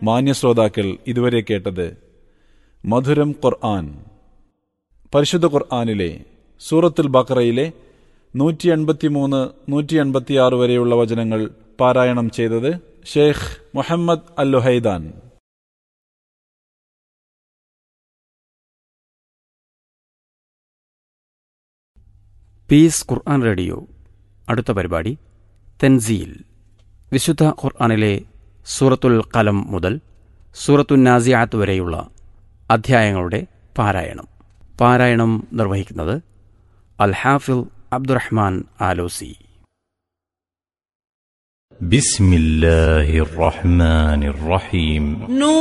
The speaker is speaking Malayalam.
മാന്യ ശ്രോതാക്കൾ ഇതുവരെ കേട്ടത് മധുരം ഖുർആൻ പരിശുദ്ധ ഖുർആനിലെ സൂറത്തുൽ ബക്കറയിലെ നൂറ്റി എൺപത്തിമൂന്ന് നൂറ്റി എൺപത്തിയാറ് വരെയുള്ള വചനങ്ങൾ പാരായണം ചെയ്തത് Sheikh Muhammad Alluhaidan peace Quran radio അടുത്ത പരിപാടി തെൻസീൽ വിശുദ്ധ ഖുർആനിലെ സൂറത്തുൽ കലം മുതൽ സൂറത്തുൽ നാസിയാത്ത് വരെയുള്ള അധ്യായങ്ങളുടെ പാരായണം പാരായണം നിർവഹിക്കുന്നത് അൽ ഹാഫിൽ അബ്ദുറഹ്മാൻ ആലോസി بسم الله الرحمن الرحيم